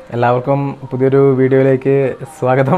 എല്ലാവർക്കും പുതിയൊരു വീഡിയോയിലേക്ക് സ്വാഗതം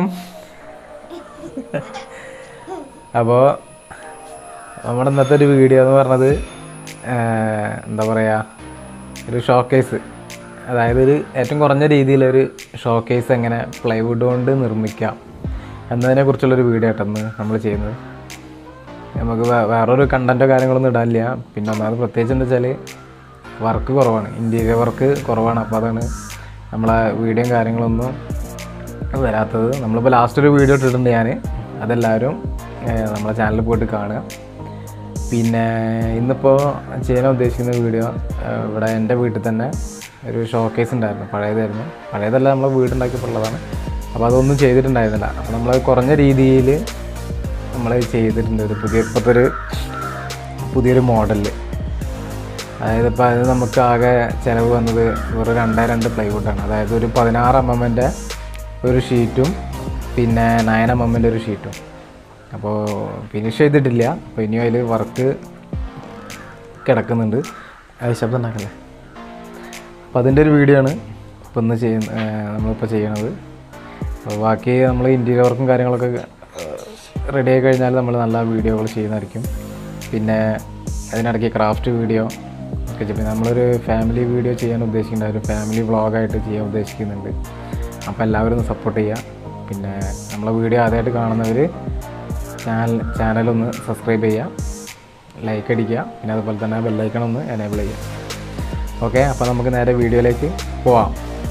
അപ്പോൾ നമ്മുടെ ഇന്നത്തെ ഒരു വീഡിയോ എന്ന് പറഞ്ഞത് ആഹ്, എന്താ പറയുക ഒരു ഷോക്കേസ് അതായത് ഒരു ഏറ്റവും കുറഞ്ഞ രീതിയിലൊരു ഷോക്കേസ് എങ്ങനെ പ്ലൈവുഡ് കൊണ്ട് നിർമ്മിക്കാം എന്നതിനെ കുറിച്ചുള്ളൊരു വീഡിയോ ആയിട്ടാണ് നമ്മൾ ചെയ്യുന്നത് നമുക്ക് വേ- വേറൊരു കണ്ടൻറ്റോ കാര്യങ്ങളൊന്നും ഇടാനില്ല പിന്നെ ഒന്നാമത് പ്രത്യേകിച്ച് എന്താ വെച്ചാൽ വർക്ക് കുറവാണ് ഇൻറ്റീരിയർ വർക്ക് കുറവാണ് അപ്പോൾ അതാണ് നമ്മളെ വീഡിയോയും കാര്യങ്ങളൊന്നും വരാത്തത് നമ്മളിപ്പോൾ ലാസ്റ്റ് ഒരു വീഡിയോ ഇട്ടിട്ടുണ്ട് ഞാൻ അതെല്ലാവരും ഏഹ്, നമ്മളെ ചാനലിൽ പോയിട്ട് കാണുക പിന്നെ ഇന്നിപ്പോൾ ചെയ്യാൻ ഉദ്ദേശിക്കുന്ന വീഡിയോ ഏഹ്, ഇവിടെ എൻ്റെ വീട്ടിൽ തന്നെ ഒരു ഷോക്കേസ് ഉണ്ടായിരുന്നു പഴയതായിരുന്നു പഴയതല്ല നമ്മൾ വീടുണ്ടാക്കിയപ്പോൾ ഉള്ളതാണ് അപ്പോൾ അതൊന്നും ചെയ്തിട്ടുണ്ടായിരുന്നില്ല അപ്പോൾ നമ്മൾ കുറഞ്ഞ രീതിയിൽ നമ്മൾ ചെയ്തിട്ടുണ്ട് ഒരു പുതിയ ഇപ്പോഴത്തെ ഒരു പുതിയൊരു മോഡലിൽ അതായത് ഇപ്പോൾ അത് നമുക്ക് ആകെ ചിലവ് വന്നത് വെറും രണ്ടേ രണ്ട് പ്ലൈവുഡാണ് അതായത് ഒരു പതിനാറ് എം എമ്മിൻ്റെ ഒരു ഷീറ്റും പിന്നെ നയൻ എം എമ്മിൻ്റെ ഒരു ഷീറ്റും അപ്പോൾ ഫിനിഷ് ചെയ്തിട്ടില്ല അപ്പോൾ ഇനിയും അതിൽ വർക്ക് കിടക്കുന്നുണ്ട് അത് ശബ്ദം ഉണ്ടാക്കല്ലേ അപ്പോൾ അതിൻ്റെ ഒരു വീഡിയോ ആണ് ഇപ്പോൾ ഇന്ന് ചെയ്യുന്ന നമ്മളിപ്പോൾ ചെയ്യണത് അപ്പോൾ ബാക്കി നമ്മൾ ഇൻറ്റീരിയർ വർക്കും കാര്യങ്ങളൊക്കെ റെഡി ആയി കഴിഞ്ഞാൽ നമ്മൾ നല്ല വീഡിയോകൾ ചെയ്യുന്നതായിരിക്കും പിന്നെ അതിനിടയ്ക്ക് ക്രാഫ്റ്റ് വീഡിയോ ഒക്കെ ചെയ്യും പിന്നെ നമ്മളൊരു ഫാമിലി വീഡിയോ ചെയ്യാൻ ഉദ്ദേശിക്കുന്നുണ്ട് ഒരു ഫാമിലി വ്ളോഗായിട്ട് ചെയ്യാൻ ഉദ്ദേശിക്കുന്നുണ്ട് അപ്പോൾ എല്ലാവരും ഒന്ന് സപ്പോർട്ട് ചെയ്യുക പിന്നെ നമ്മളെ വീഡിയോ ആദ്യമായിട്ട് കാണുന്നവർ ചാനൽ ചാനലൊന്ന് സബ്സ്ക്രൈബ് ചെയ്യുക ലൈക്ക് അടിക്കുക പിന്നെ അതുപോലെ തന്നെ ബെല്ലൈക്കൺ ഒന്ന് എനേബിൾ ചെയ്യുക ഓക്കെ അപ്പോൾ നമുക്ക് നേരെ വീഡിയോയിലേക്ക് പോവാം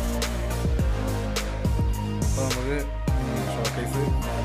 അപ്പോൾ നമുക്ക് ഷോക്കേസ്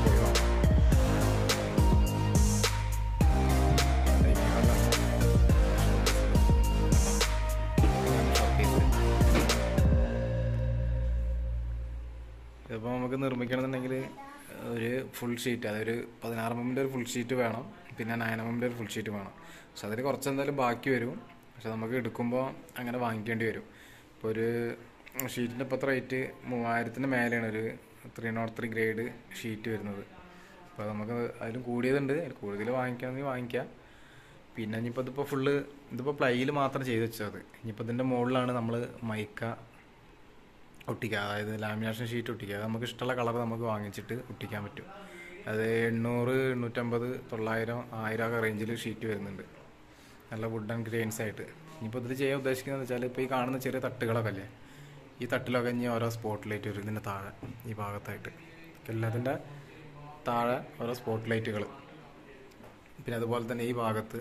ഇതിപ്പോൾ നമുക്ക് നിർമ്മിക്കണമെന്നുണ്ടെങ്കിൽ ഒരു ഫുൾ ഷീറ്റ് അതൊരു പതിനാറ് എമ്മിൻ്റെ ഒരു ഫുൾ ഷീറ്റ് വേണം പിന്നെ നയൻ എമ്മിൻ്റെ ഒരു ഫുൾ ഷീറ്റ് വേണം പക്ഷെ അതിൽ കുറച്ച് എന്തായാലും ബാക്കി വരും പക്ഷെ നമുക്ക് എടുക്കുമ്പോൾ അങ്ങനെ വാങ്ങിക്കേണ്ടി വരും ഇപ്പോൾ ഒരു ഷീറ്റിൻ്റെ ഇപ്പോഴത്തെ റേറ്റ് മൂവായിരത്തിൻ്റെ മേലെയാണ് ഒരു three not three grade sheet വരുന്നത് അപ്പോൾ നമുക്ക് അതിലും കൂടിയതുണ്ട് അതിൽ കൂടുതൽ വാങ്ങിക്കണമെങ്കിൽ വാങ്ങിക്കാം പിന്നെ ഇനിയിപ്പോൾ ഇതിപ്പോൾ ഫുള്ള് ഇതിപ്പോൾ പ്ലൈയിൽ മാത്രം ചെയ്ത് വെച്ചത് ഇനിയിപ്പോൾ ഇതിൻ്റെ മുകളിലാണ് നമ്മൾ മൈക്ക ഒട്ടിക്കുക അതായത് ലാമിനേഷൻ ഷീറ്റ് ഒട്ടിക്കുക അത് നമുക്ക് ഇഷ്ടമുള്ള കളർ നമുക്ക് വാങ്ങിച്ചിട്ട് ഒട്ടിക്കാൻ പറ്റും അത് എണ്ണൂറ് എണ്ണൂറ്റമ്പത് തൊള്ളായിരം ആയിരം ഒക്കെ റേഞ്ചിൽ ഷീറ്റ് വരുന്നുണ്ട് നല്ല വുഡ് ആൻഡ് ഗ്രെയിൻസ് ആയിട്ട് ഇനിയിപ്പോൾ ഇതിൽ ചെയ്യാൻ ഉദ്ദേശിക്കുന്നത് വെച്ചാൽ ഇപ്പോൾ ഈ കാണുന്ന ചെറിയ തട്ടുകളൊക്കെ അല്ലേ ഈ തട്ടിലൊക്കെ ഇനി ഓരോ സ്പോട്ട് ലൈറ്റ് വരും ഇതിൻ്റെ താഴെ ഈ ഭാഗത്തായിട്ട് എല്ലാത്തിൻ്റെ താഴെ ഓരോ സ്പോട്ട് ലൈറ്റുകൾ പിന്നെ അതുപോലെ തന്നെ ഈ ഭാഗത്ത്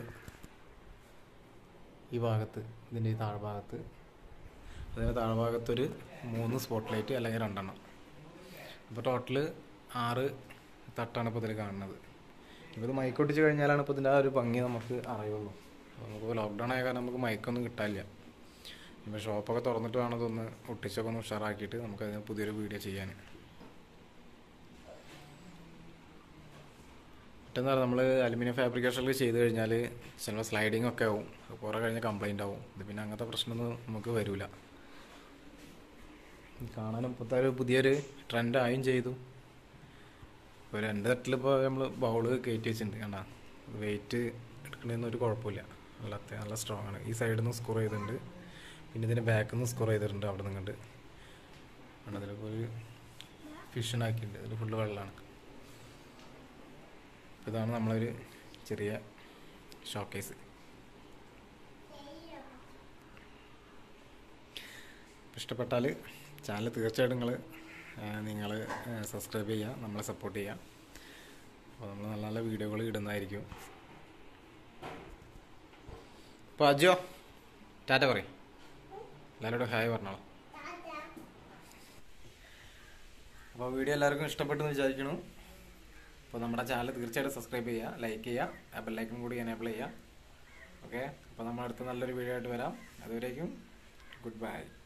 ഈ ഭാഗത്ത് ഇതിൻ്റെ ഈ താഴ്ഭാഗത്ത് അതിന് താഴ്ഭാഗത്തൊരു മൂന്ന് സ്പോട്ട് ലൈറ്റ് അല്ലെങ്കിൽ രണ്ടെണ്ണം അപ്പോൾ ടോട്ടൽ ആറ് തട്ടാണ് ഇപ്പോൾ ഇതിൽ കാണുന്നത് ഇപ്പോൾ ഇത് മൈക്ക് ഒട്ടിച്ച് കഴിഞ്ഞാലാണ് ഇപ്പോൾ ഇതിൻ്റെ ആ ഒരു ഭംഗി നമുക്ക് അറിയുള്ളൂ നമുക്ക് ലോക്ക്ഡൗൺ ആയ കാരണം നമുക്ക് മൈക്കൊന്നും കിട്ടാനില്ല ഇപ്പോൾ ഷോപ്പൊക്കെ തുറന്നിട്ട് വേണം ഇതൊന്ന് ഒട്ടിച്ചൊക്കെ ഒന്ന് ഉഷാറാക്കിയിട്ട് നമുക്ക് അതിന് പുതിയൊരു വീഡിയോ ചെയ്യാൻ മറ്റെന്താ പറയുക നമ്മൾ അലുമിനിയം ഫാബ്രിക്കേഷനിൽ ചെയ്ത് കഴിഞ്ഞാൽ ചിലപ്പോൾ സ്ലൈഡിങ് ഒക്കെ ആവും കുറേ കഴിഞ്ഞ് കംപ്ലൈൻ്റ് ആവും ഇത് പിന്നെ അങ്ങനത്തെ പ്രശ്നമൊന്നും നമുക്ക് വരില്ല കാണാനും ഇപ്പോഴത്തെ ഒരു പുതിയൊരു ട്രെൻഡ് ആയും ചെയ്തു ഇപ്പോൾ രണ്ട് തട്ടിലിപ്പോൾ നമ്മൾ ബൗള് കയറ്റി വെച്ചിട്ടുണ്ട് കണ്ട വെയിറ്റ് എടുക്കണമെന്ന് ഒരു കുഴപ്പമില്ല നല്ല അത്യ- നല്ല സ്ട്രോങ് ആണ് ഈ സൈഡിൽ നിന്ന് സ്കോർ ചെയ്തിട്ടുണ്ട് പിന്നെ ഇതിൻ്റെ ബാക്കിൽ നിന്ന് സ്കോർ ചെയ്തിട്ടുണ്ട് അവിടെ നിന്നുണ്ട് ആണ് അതിലിപ്പോൾ ഒരു ഫിഷനാക്കിയിട്ടുണ്ട് ഇതിൽ ഫുള്ള് വെള്ളമാണ് അപ്പോൾ ഇതാണ് നമ്മളൊരു ചെറിയ ഷോക്കേസ് ഇഷ്ടപ്പെട്ടാൽ ചാനൽ തീർച്ചയായിട്ടും നിങ്ങൾ നിങ്ങൾ സബ്സ്ക്രൈബ് ചെയ്യുക നമ്മളെ സപ്പോർട്ട് ചെയ്യുക അപ്പോൾ നമ്മൾ നല്ല നല്ല വീഡിയോകൾ ഇടുന്നതായിരിക്കും അപ്പോൾ അജോ ടാറ്റ പറയും എല്ലാവരോടും ഹായ് പറഞ്ഞോളൂ അപ്പോൾ വീഡിയോ എല്ലാവർക്കും ഇഷ്ടപ്പെട്ടു എന്ന് വിചാരിക്കുന്നു അപ്പോൾ നമ്മുടെ ചാനൽ തീർച്ചയായിട്ടും സബ്സ്ക്രൈബ് ചെയ്യുക ലൈക്ക് ചെയ്യുക ആ ബെല്ലൈക്കൺ കൂടി എനേബിൾ ചെയ്യുക ഓക്കെ അപ്പോൾ നമ്മൾ അടുത്ത നല്ലൊരു വീഡിയോ ആയിട്ട് വരാം അതുവരേക്കും ഗുഡ് ബൈ